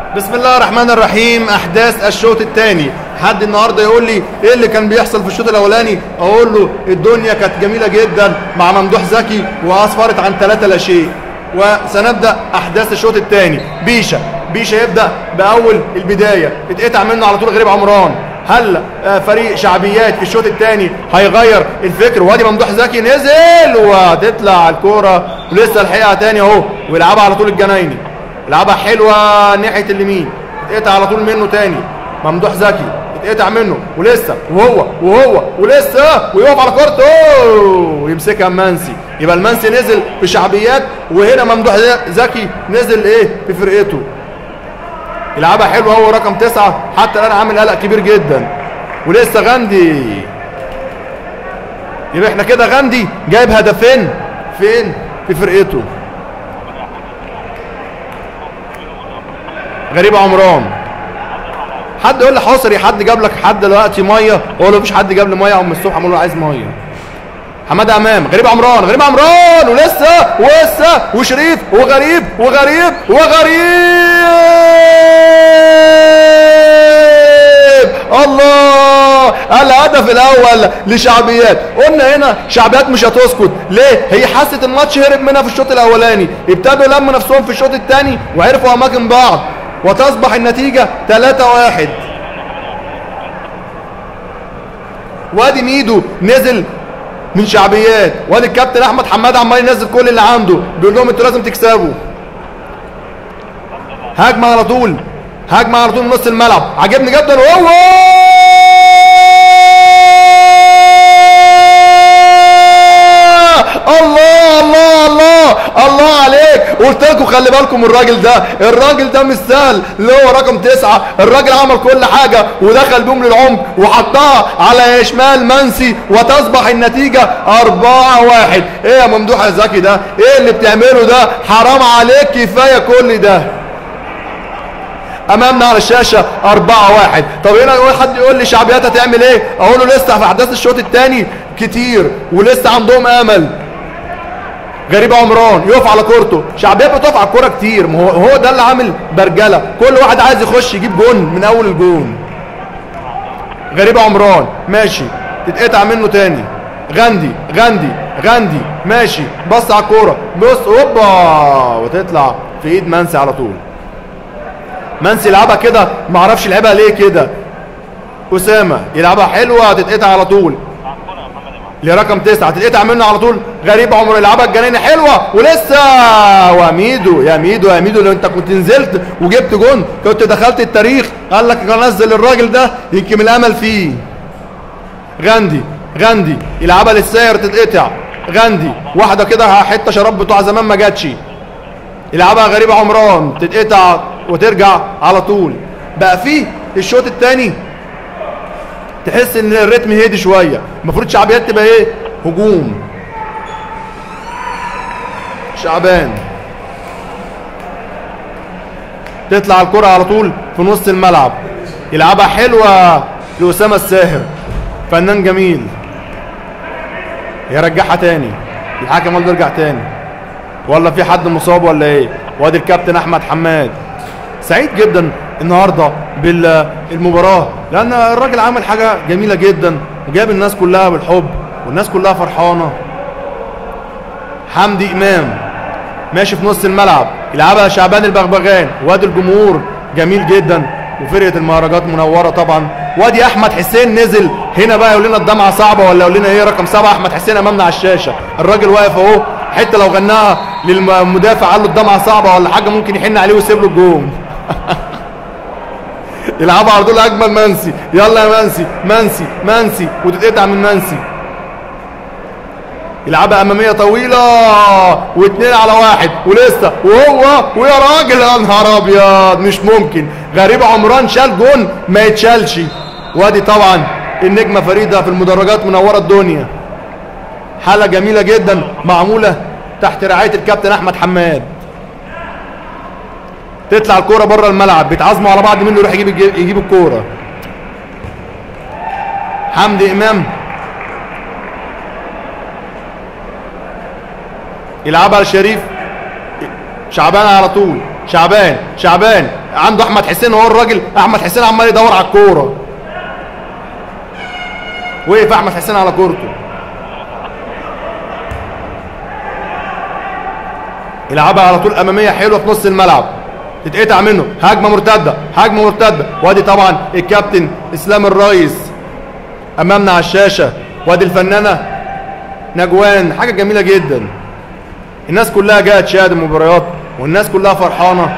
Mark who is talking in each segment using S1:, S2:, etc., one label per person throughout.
S1: بسم الله الرحمن الرحيم احداث الشوط الثاني حد النهارده يقول لي ايه اللي كان بيحصل في الشوط الاولاني اقول له الدنيا كانت جميله جدا مع ممدوح زكي واسفرت عن ثلاثة لا شيء وسنبدا احداث الشوط الثاني بيشا بيشا يبدا باول البدايه اتقطع منه على طول غريب عمران هل آه، فريق شعبيات في الشوط الثاني هيغير الفكر وادي ممدوح زكي نزل وتطلع الكوره ولسه الحقيقه تاني اهو ويلعبها على طول الجنايني لعبها حلوه ناحيه اليمين اتقطع على طول منه تاني ممدوح زكي اتقطع منه ولسه وهو وهو ولسه ويقف على كورته أوه، ويمسكها منسي يبقى المنسي نزل في شعبيات وهنا ممدوح زكي نزل ايه في فرقته يلعبها حلوه هو رقم تسعة حتى الان عامل قلق كبير جدا ولسه غاندي يبقى احنا كده غاندي جايب هدفين فين في فرقته غريب عمران حد يقول لي حصري حد جاب لك حد دلوقتي ميه اقول له مفيش حد جاب لي ميه او من الصبح اقول له عايز ميه حماده امام غريب عمران غريب عمران ولسه ولسه وشريف وغريب وغريب وغريب الله الهدف الاول لشعبيات قلنا هنا شعبيات مش هتسكت ليه هي حست الماتش هرب منها في الشوط الاولاني ابتدوا يلموا نفسهم في الشوط الثاني وعرفوا اماكن بعض وتصبح النتيجه 3 1 وادي ميدو نزل من شعبيات وادي الكابتن احمد حماد عمال ينزل كل اللي عنده بيقول لهم انتوا لازم تكسبوا هجمه على طول هجمه على طول من نص الملعب عجبني جدا وهو الله الله الله الله عليك قلت لكم خلي بالكم من الراجل ده الراجل ده مش سهل اللي هو رقم تسعة الراجل عمل كل حاجة ودخل بيهم للعمق وحطها على شمال منسي وتصبح النتيجة أربعة واحد ايه يا ممدوح يا زكي ده ايه اللي بتعمله ده حرام عليك كفاية كل ده امامنا على الشاشه 4 1 طب هنا يقول حد يقول لي شعبيات هتعمل ايه اقول له لسه في احداث الشوط الثاني كتير ولسه عندهم امل غريب عمران يقف على كورته شعبيات بتقف على الكوره كتير ما هو هو ده اللي عامل برجله كل واحد عايز يخش يجيب جون من اول الجون غريب عمران ماشي تتقطع منه تاني غاندي غاندي غاندي ماشي بص على الكوره بص اوبا وتطلع في ايد منسي على طول منسي يلعبها كده ما اعرفش يلعبها ليه كده اسامه يلعبها حلوه تتقطع على طول لرقم تسعة تتقطع منه على طول غريب عمر يلعبها الجنينة حلوة ولسه وميدو يا ميدو يا ميدو لو انت كنت نزلت وجبت جون كنت دخلت التاريخ قال لك انزل الراجل ده يمكن الامل فيه غاندي غاندي يلعبها للساير تتقطع غاندي واحدة كده حتة شراب بتوع زمان ما جاتش يلعبها غريب عمران تتقطع وترجع على طول بقى فيه الشوط الثاني تحس ان الريتم هادي شويه المفروض شعبيات تبقى ايه هجوم شعبان تطلع الكرة على طول في نص الملعب يلعبها حلوة لأسامة الساهر فنان جميل يرجعها تاني الحكم قال يرجع تاني ولا في حد مصاب ولا ايه وادي الكابتن احمد حماد سعيد جدا النهارده بالمباراه لان الراجل عمل حاجه جميله جدا وجاب الناس كلها بالحب والناس كلها فرحانه حمدي امام ماشي في نص الملعب يلعبها شعبان البغبغان وادي الجمهور جميل جدا وفرقه المهرجانات منوره طبعا وادي احمد حسين نزل هنا بقى يقول لنا الدمعه صعبه ولا يقول لنا ايه رقم سبعه احمد حسين امامنا على الشاشه الراجل واقف اهو حته لو غناها للمدافع قال له الدمعه صعبه ولا حاجه ممكن يحن عليه ويسيب له الجون يلعبها على طول اجمل منسي يلا يا منسي منسي منسي وتتقطع من منسي يلعبها اماميه طويله واثنين على واحد ولسه وهو ويا راجل يا نهار ابيض مش ممكن غريب عمران شال جون ما يتشالش وادي طبعا النجمه فريده في المدرجات منوره الدنيا حاله جميله جدا معموله تحت رعايه الكابتن احمد حماد تطلع الكوره بره الملعب بيتعازموا على بعض مين اللي يروح يجيب يجيب الكوره حمدي امام يلعبها لشريف شعبان على طول شعبان شعبان عنده احمد حسين هو الراجل احمد حسين عمال يدور على الكوره وقف احمد حسين على كورته يلعبها على طول اماميه حلوه في نص الملعب تتقطع منه هجمه مرتده هجمه مرتده وادي طبعا الكابتن اسلام الريس امامنا على الشاشه وادي الفنانه نجوان حاجه جميله جدا الناس كلها جايه تشاهد المباريات والناس كلها فرحانه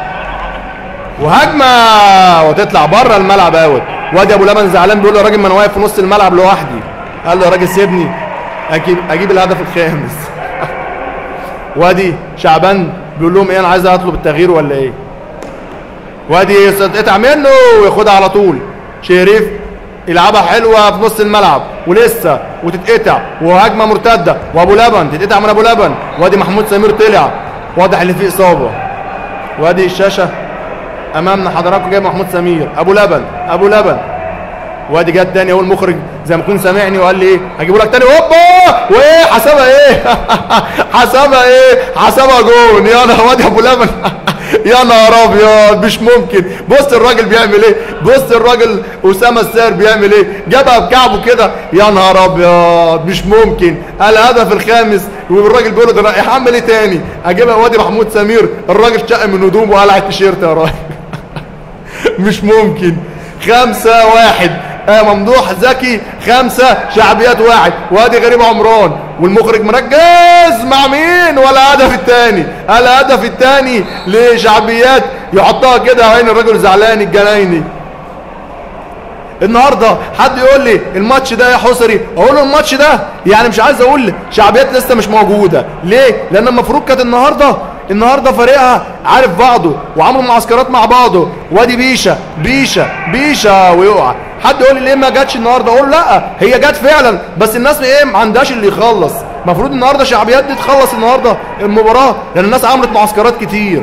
S1: وهجمه وتطلع بره الملعب اوت وادي ابو لبن زعلان بيقول له يا راجل ما انا واقف في نص الملعب لوحدي قال له يا راجل سيبني اجيب اجيب الهدف الخامس وادي شعبان بيقول لهم ايه انا عايز اطلب التغيير ولا ايه وادي اتقطع منه وياخدها على طول شريف يلعبها حلوه في نص الملعب ولسه وتتقطع وهجمه مرتده وابو لبن تتقطع من ابو لبن وادي محمود سمير طلع واضح ان في اصابه وادي الشاشه امامنا حضراتكم جايب محمود سمير ابو لبن ابو لبن وادي جت تاني اهو المخرج زي ما يكون سامعني وقال لي ايه هجيبه لك تاني هوبا وايه حسبها ايه حسبها ايه حسبها جون يا نهار وادي ابو لبن يا نهار ابيض مش ممكن بص الراجل بيعمل ايه بص الراجل اسامه السار بيعمل ايه جابها بكعبه كده يا نهار ابيض مش ممكن الهدف الخامس والراجل بيقول له ده رايح اعمل ايه تاني اجيبها وادي محمود سمير الراجل شق من هدومه وقلع التيشيرت يا راجل مش ممكن خمسة واحد آه ممدوح زكي خمسة شعبيات واحد وادي غريب عمران والمخرج مركز مع مين ولا هدف التاني الهدف التاني لشعبيات يحطها كده عين الراجل زعلان الجنايني النهارده حد يقول لي الماتش ده يا حصري اقول له الماتش ده يعني مش عايز اقول شعبيات لسه مش موجوده ليه لان المفروض كانت النهارده النهارده فريقها عارف بعضه وعملوا معسكرات مع بعضه وادي بيشه بيشه بيشه ويقع حد يقول لي ليه ما جاتش النهارده اقول لا هي جت فعلا بس الناس ايه ما عندهاش اللي يخلص المفروض النهارده شعبيات دي تخلص النهارده المباراه لان الناس عملت معسكرات كتير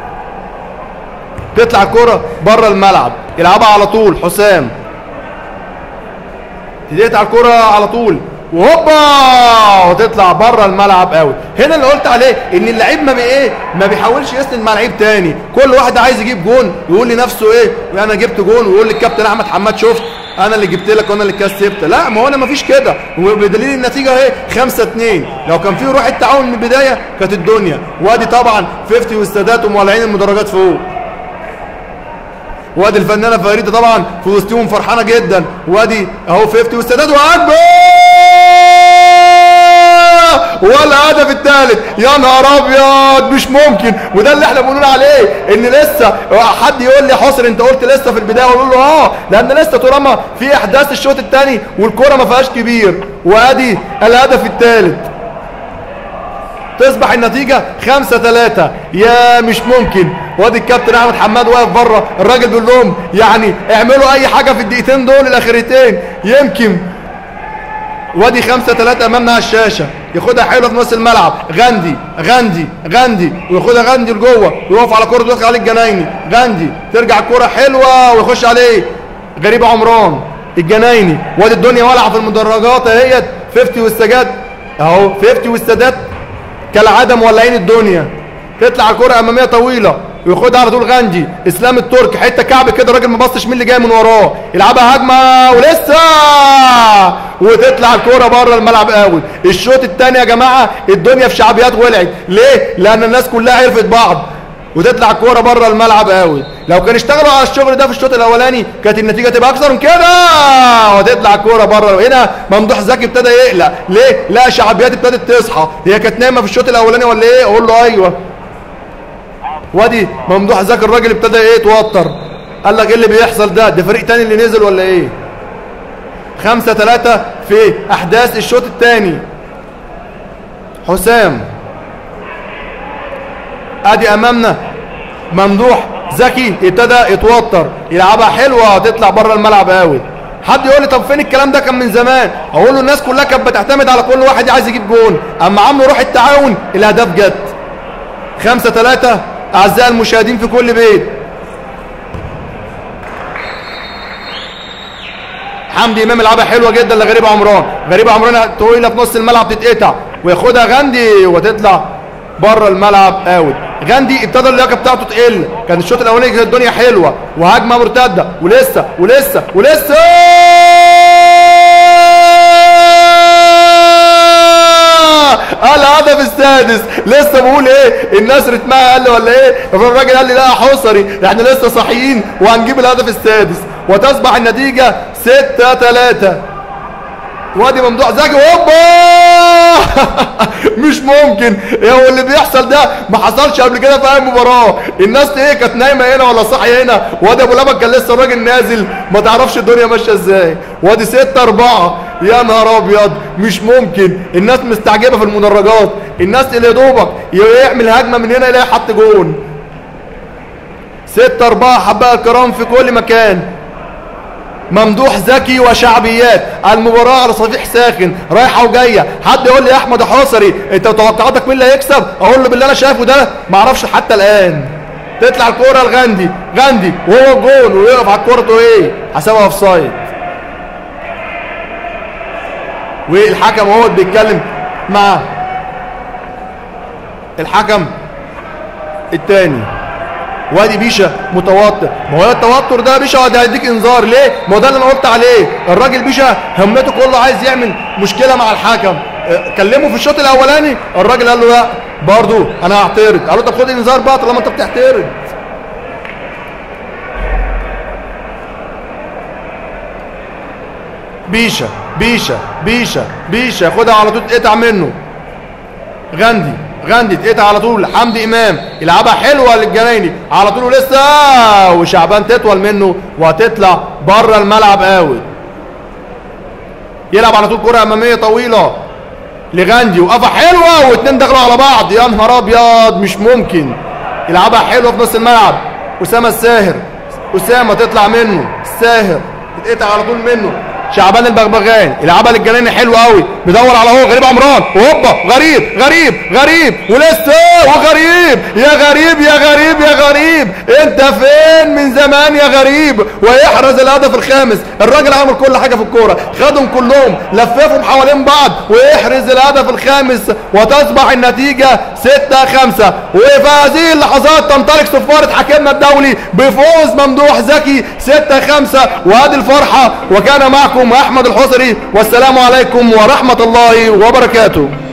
S1: تطلع الكرة بره الملعب يلعبها على طول حسام تديت على الكرة على طول وهوبا وتطلع بره الملعب قوي هنا اللي قلت عليه ان اللعيب ما بي ايه ما بيحاولش يسند مع لعيب تاني كل واحد عايز يجيب جون يقول لنفسه ايه انا جبت جون ويقول للكابتن احمد حماد شفت انا اللي جبت لك وانا اللي كسبت لا ما هو انا ما فيش كده وبدليل النتيجه اهي 5 2 لو كان في روح التعاون من البدايه كانت الدنيا وادي طبعا 50 والسادات ومولعين المدرجات فوق وادي الفنانه فريده طبعا في وسطهم فرحانه جدا وادي اهو 50 والسادات واكبر ولا هدف الثالث يا نهار ابيض مش ممكن وده اللي احنا بنقول عليه ان لسه حد يقول لي حصر انت قلت لسه في البدايه اقول له اه لان لسه طالما في احداث الشوط الثاني والكره ما فيهاش كبير وادي الهدف الثالث تصبح النتيجة خمسة ثلاثة يا مش ممكن وادي الكابتن احمد حماد واقف بره الراجل بيقول لهم يعني اعملوا اي حاجة في الدقيقتين دول الاخرتين يمكن وادي خمسة ثلاثة امامنا على الشاشة ياخدها حلوة في نص الملعب غاندي غاندي غاندي وياخدها غاندي لجوه ويقف على كرة ويدخل عليه الجنايني غاندي ترجع الكرة حلوة ويخش عليه غريب عمران الجنايني وادي الدنيا ولعة في المدرجات اهيت 50 والسجاد اهو 50 والسادات كالعاده مولعين الدنيا تطلع الكرة اماميه طويله وياخدها على طول غاندي اسلام الترك حته كعب كده الراجل ما بصش مين اللي جاي من وراه يلعبها هجمه ولسه وتطلع الكرة بره الملعب قوي الشوط الثاني يا جماعه الدنيا في شعبيات ولعت ليه لان الناس كلها عرفت بعض وتطلع الكوره بره الملعب قوي لو كانوا اشتغلوا على الشغل ده في الشوط الاولاني كانت النتيجه تبقى اكثر من كده وتطلع الكوره بره هنا ممدوح زكي ابتدى يقلق ليه لا شعبيات ابتدت تصحى هي كانت نايمه في الشوط الاولاني ولا ايه اقول له ايوه وادي ممدوح زكي الراجل ابتدى ايه يتوتر قال لك ايه اللي بيحصل ده ده فريق تاني اللي نزل ولا ايه خمسة ثلاثة في احداث الشوط الثاني حسام ادي امامنا ممدوح زكي ابتدى يتوتر يلعبها حلوه تطلع بره الملعب قوي حد يقول لي طب فين الكلام ده كان من زمان اقول له الناس كلها كانت بتعتمد على كل واحد عايز يجيب جون اما عملوا روح التعاون الاهداف جت خمسة ثلاثة اعزائي المشاهدين في كل بيت حمدي امام يلعبها حلوه جدا لغريب عمران غريب عمران طويله في نص الملعب تتقطع وياخدها غندي وتطلع بره الملعب اوت غاندي ابتدى اللياقه بتاعته تقل كان الشوط الاولاني كانت الدنيا حلوه وهجمه مرتده ولسه ولسه ولسه الهدف السادس لسه بقول ايه الناس رتمها قل ولا ايه فالراجل قال لي لا يا حصري احنا لسه صاحيين وهنجيب الهدف السادس وتصبح النتيجه 6 3 وادي ممدوح زكي هوبا مش ممكن هو اللي بيحصل ده ما حصلش قبل كده في اي مباراه الناس ايه كانت نايمه هنا ولا صاحيه هنا وادي ابو لبن كان لسه الراجل نازل ما تعرفش الدنيا ماشيه ازاي وادي 6 4 يا نهار ابيض مش ممكن الناس مستعجبه في المدرجات الناس اللي يا دوبك يعمل هجمه من هنا يلاقي حط جون 6 4 حبايب الكرام في كل مكان ممدوح زكي وشعبيات المباراة على صفيح ساخن رايحة وجاية حد يقول لي يا احمد حصري انت توقعاتك مين اللي هيكسب اقول له باللي انا شايفه ده ما اعرفش حتى الان تطلع الكورة لغاندي غاندي وهو جول ويقف على الكورة تقول ايه حسابها اوف سايد والحكم هو بيتكلم مع الحكم الثاني وادي بيشا متوتر ما هو التوتر ده يا بيشا وادي هيديك انذار ليه ما هو ده اللي انا قلت عليه الراجل بيشا همته كله عايز يعمل مشكله مع الحكم اه، كلمه في الشوط الاولاني الراجل قال له لا برضه انا هعترض قال له طب خد الانذار بقى طالما انت بتعترض بيشا بيشا بيشا بيشا خدها على طول اتقطع منه غاندي غاندي اتقطع على طول حمدي امام يلعبها حلوه للجنايني على طول لسه وشعبان تطول منه وهتطلع بره الملعب اوت يلعب على طول كره اماميه طويله لغاندي وقفه حلوه واثنين دخلوا على بعض يا نهار ابيض مش ممكن يلعبها حلوه في نص الملعب اسامه الساهر اسامه تطلع منه الساهر تتقطع على طول منه شعبان البغبغان يلعبها للجناني حلو قوي بيدور على هو غريب عمران هوبا غريب غريب غريب ولسه وغريب يا غريب يا غريب يا غريب انت فين من زمان يا غريب ويحرز الهدف الخامس الراجل عمل كل حاجه في الكوره خدهم كلهم لففهم حوالين بعض ويحرز الهدف الخامس وتصبح النتيجه 6 5 وفي هذه اللحظات تنطلق صفاره حكمنا الدولي بفوز ممدوح زكي 6 5 وهذه الفرحه وكان معكم احمد الحصري والسلام عليكم ورحمه الله وبركاته